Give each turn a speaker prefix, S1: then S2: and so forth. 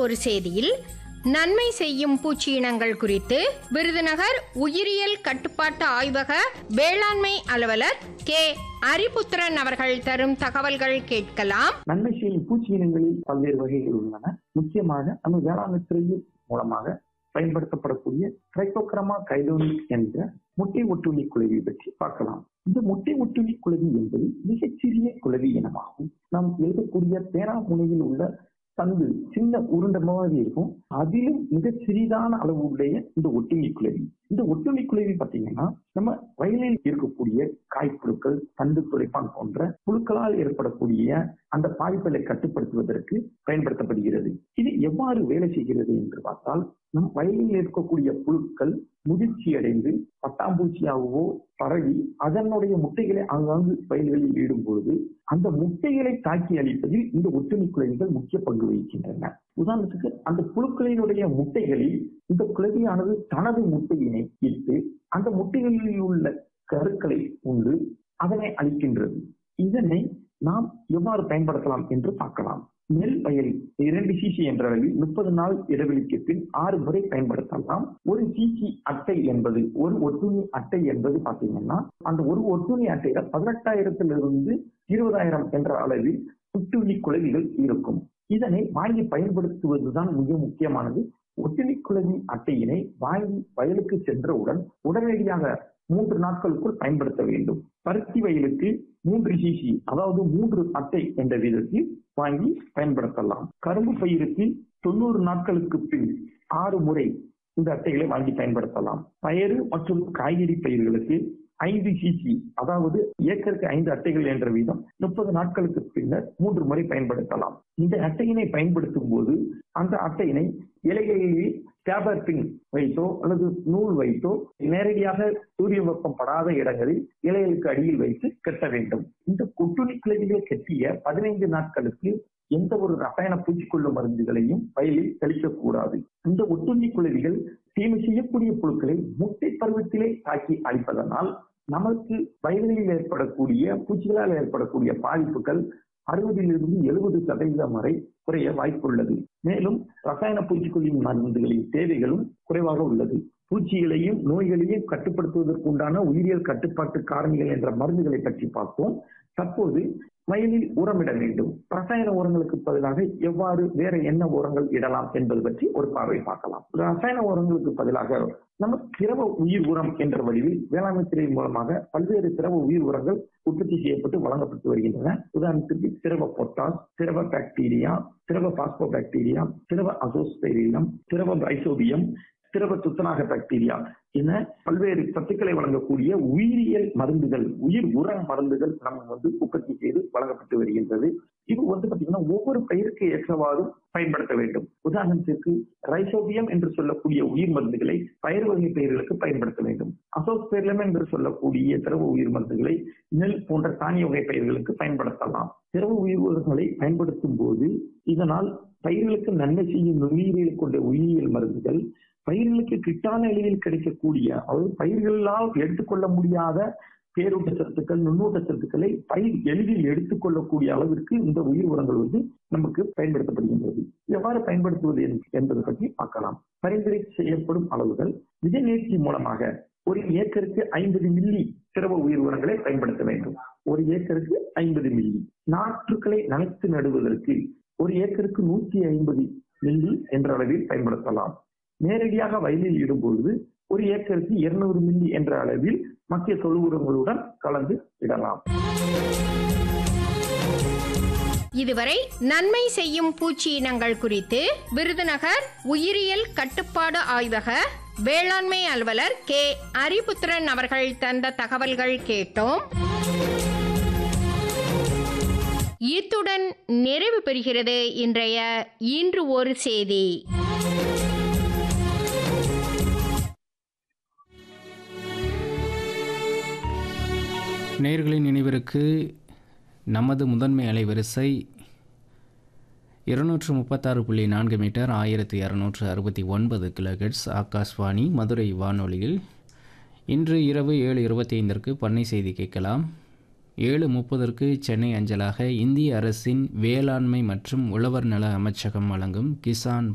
S1: ஒரு செய்தியில் நன்மை செய்யும் பூச்சி இனங்கள் குறித்து விருதுநகர் உயிரியல் கட்டுப்பாட்டு ஆய்வக வேளாண்மை அலுவலர் கே அரிபுத்திரன் அவர்கள் தரும் தகவல்கள் கேட்கலாம்
S2: நன்மை செய்யும் பூச்சி இனங்களில் பல்வேறு வகைகள் உள்ளன முக்கியமாக நம்ம வேளாண்மை துறையின் மூலமாக பயன்படுத்தப்படக்கூடிய ட்ரைகோக்ரமா கைடோனிக் என்ற முட்டை ஒட்டுண்ணி குளவி பற்றி பார்க்கலாம் இந்த முட்டை ஒட்டுண்ணி குளவி என்பது மிகச்சிறிய குளவி இனமாகும் நாம் எழுதக்கூடிய பேனா முனையில் உள்ள தந்து சின்ன உருண்டை மாதிரி இருக்கும் அதிலும் மிகச் சிறிதான அளவு உடைய இந்த ஒட்டுண்ணி குளவி இந்த ஒட்டுண்ணி குளவி பார்த்தீங்கன்னா நம்ம வயலில் இருக்கக்கூடிய காய்ப்புழுக்கள் தண்டு துளைப்பான் போன்ற புழுக்களால் ஏற்படக்கூடிய அந்த பாதிப்புகளை கட்டுப்படுத்துவதற்கு பயன்படுத்தப்படுகிறது இது எவ்வாறு வேலை செய்கிறது என்று பார்த்தால் நம் வயலில் இருக்கக்கூடிய புழுக்கள் முதிர்ச்சி அடைந்து பட்டாம்பூச்சியாகவோ பரவி அதனுடைய முட்டைகளை ஆங்காங்கு வயல்களில் ஈடும் பொழுது அந்த முட்டைகளை தாக்கி அளிப்பதில் இந்த ஒட்டுண்ணி குளவிகள் முக்கிய பங்கு வகிக்கின்றன உதாரணத்துக்கு அந்த புழுக்களினுடைய முட்டைகளில் இந்த குளவியானது தனது முட்டையினை இட்டு அந்த முட்டைகளில் உள்ள கருக்களை உண்டு அதனை அளிக்கின்றது இதனை நாம் எவ்வாறு பயன்படுத்தலாம் என்று பார்க்கலாம் நெல் வயல் இரண்டு சிசி என்ற அளவில் முப்பது நாள் இடைவெளிக்கு பின் ஆறு முறை பயன்படுத்தலாம் ஒரு சிசி அட்டை என்பது ஒரு ஒட்டுண்ணி அட்டை என்பது பாத்தீங்கன்னா அந்த ஒரு ஒட்டுண்ணி அட்டையில பதினெட்டாயிரத்திலிருந்து இருபதாயிரம் என்ற அளவில் ஒட்டுண்ணி குளவிகள் இருக்கும் இதனை வாங்கி பயன்படுத்துவதுதான் மிக முக்கியமானது ஒட்டுண்ணி குளவி அட்டையினை வாங்கி வயலுக்கு சென்றவுடன் உடனடியாக மூன்று நாட்களுக்குள் பயன்படுத்த வேண்டும் பருத்தி வயலுக்கு மூன்று சிசி அதாவது மூன்று அட்டை என்ற விதத்தில் வாங்கி பயன்படுத்தலாம் கரும்பு பயிருக்கு தொண்ணூறு நாட்களுக்கு பின் ஆறு முறை இந்த அட்டைகளை வாங்கி பயன்படுத்தலாம் பயறு மற்றும் காய்கறி பயிர்களுக்கு ஐந்து சிசி அதாவது ஏக்கருக்கு ஐந்து அட்டைகள் என்ற வீதம் முப்பது நாட்களுக்கு பின்னர் மூன்று முறை பயன்படுத்தலாம் இந்த அட்டையினை பயன்படுத்தும் போது அந்த அட்டையினை இலைகளில் டேபர் பின் வைத்தோ அல்லது நூல் வைத்தோ நேரடியாக சூரிய வெப்பம் படாத இடங்களில் இலைகளுக்கு அடியில் வைத்து கட்ட வேண்டும் இந்த கொட்டுணி கிளவிகள் கட்டிய பதினைந்து நாட்களுக்கு எந்த ஒரு ரசாயன பூச்சிக்கொல்லு மருந்துகளையும் வயலில் தெளிக்கக்கூடாது இந்த ஒட்டுண்ணி குளவிகள் தீமை செய்யக்கூடிய புழுக்களை முட்டை பருவத்திலே தாக்கி அழிப்பதனால் நமக்கு வயல்களில் ஏற்படக்கூடிய பூச்சிகளால் ஏற்படக்கூடிய பாதிப்புகள் அறுபதிலிருந்து எழுபது சதவீதம் வரை குறைய வாய்ப்புள்ளது மேலும் ரசாயன பூச்சிக்கொல்லி மருந்துகளின் தேவைகளும் குறைவாக உள்ளது பூச்சிகளையும் நோய்களையும் கட்டுப்படுத்துவதற்கு உண்டான உயிரியல் கட்டுப்பாட்டு காரணிகள் என்ற மருந்துகளை பற்றி பார்த்தோம் தற்போது வயலில் உரமிட வேண்டும் ரசாயன உரங்களுக்கு பதிலாக எவ்வாறு வேற என்ன உரங்கள் இடலாம் என்பது பற்றி ஒரு பார்வை பார்க்கலாம் ரசாயன உரங்களுக்கு பதிலாக நம்ம திரவ உயிர் உரம் என்ற வடிவில் வேளாண்மை துறை மூலமாக பல்வேறு திரவ உயிர் உரங்கள் உற்பத்தி செய்யப்பட்டு வழங்கப்பட்டு வருகின்றன உதாரணத்திற்கு திரவ பொட்டாஸ் திரவ பாக்டீரியா திரவ பாஸ்போ பாக்டீரியா திரவ அசோஸ்பெரிலம் திரவ பைசோபியம் திரவ துத்தநாக பாக்டீரியா என பல்வேறு சத்துக்களை வழங்கக்கூடிய உயிரியல் மருந்துகள் உயிர் உர மருந்துகள் நம்ம வந்து உற்பத்தி செய்து வழங்கப்பட்டு வருகின்றது இது வந்து பாத்தீங்கன்னா ஒவ்வொரு பயிருக்கு ஏற்றவாறு பயன்படுத்த வேண்டும் உதாரணத்திற்கு ரைசோபியம் என்று சொல்லக்கூடிய உயிர் மருந்துகளை பயிர் வகை பயிர்களுக்கு பயன்படுத்த வேண்டும் அசோஸ்பெர்லம் என்று சொல்லக்கூடிய திரவ உயிர் மருந்துகளை நெல் போன்ற தானிய வகை பயிர்களுக்கு பயன்படுத்தலாம் திரவ உயிர் உரங்களை பயன்படுத்தும் போது இதனால் பயிர்களுக்கு நன்மை செய்யும் நுண்ணுயிரியல் கொண்ட உயிரியல் மருந்துகள் பயிர்களுக்கு கிட்டான எளிதில் கிடைக்கக்கூடிய அதாவது பயிர்களால் எடுத்துக்கொள்ள முடியாத பேரூட்ட சத்துக்கள் நுண்ணூட்ட சத்துக்களை பயிர் எளிதில் எடுத்துக்கொள்ளக்கூடிய அளவிற்கு இந்த உயிர் உரங்கள் வந்து நமக்கு பயன்படுத்தப்படுகின்றது எவ்வாறு பயன்படுத்துவது என்பது பற்றி பார்க்கலாம் பரிந்துரை செய்யப்படும் அளவுகள் விதை நேர்ச்சி மூலமாக ஒரு ஏக்கருக்கு ஐம்பது மில்லி திரவ உயிர் உரங்களை பயன்படுத்த வேண்டும் ஒரு ஏக்கருக்கு ஐம்பது மில்லி நாற்றுக்களை நனைத்து நடுவதற்கு ஒரு ஏக்கருக்கு நூற்றி ஐம்பது மில்லி என்ற அளவில் பயன்படுத்தலாம் நேரடியாக வயலில் இடும்பொழுது ஒரு ஏக்கருக்கு இருநூறு மில்லி என்ற அளவில் மத்திய தொழு உரங்களுடன் கலந்து இடலாம்
S1: இதுவரை நன்மை செய்யும் பூச்சி இனங்கள் குறித்து விருதுநகர் உயிரியல் கட்டுப்பாடு ஆய்வக வேளாண்மை அலுவலர் கே அரிபுத்திரன் அவர்கள் தந்த தகவல்கள் கேட்டோம் இத்துடன் நிறைவு பெறுகிறது இன்றைய இன்று ஒரு செய்தி
S3: நேர்களின் நினைவிற்கு நமது முதன்மை அலைவரிசை இருநூற்று முப்பத்தாறு புள்ளி நான்கு மீட்டர் ஆயிரத்தி இரநூற்று அறுபத்தி ஒன்பது கிலோஹெட்ஸ் ஆகாஷ்வாணி மதுரை வானொலியில் இன்று இரவு ஏழு இருபத்தி ஐந்திற்கு பண்ணை செய்தி கேட்கலாம் ஏழு முப்பதற்கு சென்னை அஞ்சலாக இந்திய அரசின் வேளாண்மை மற்றும் உழவர் நல அமைச்சகம் வழங்கும் கிசான்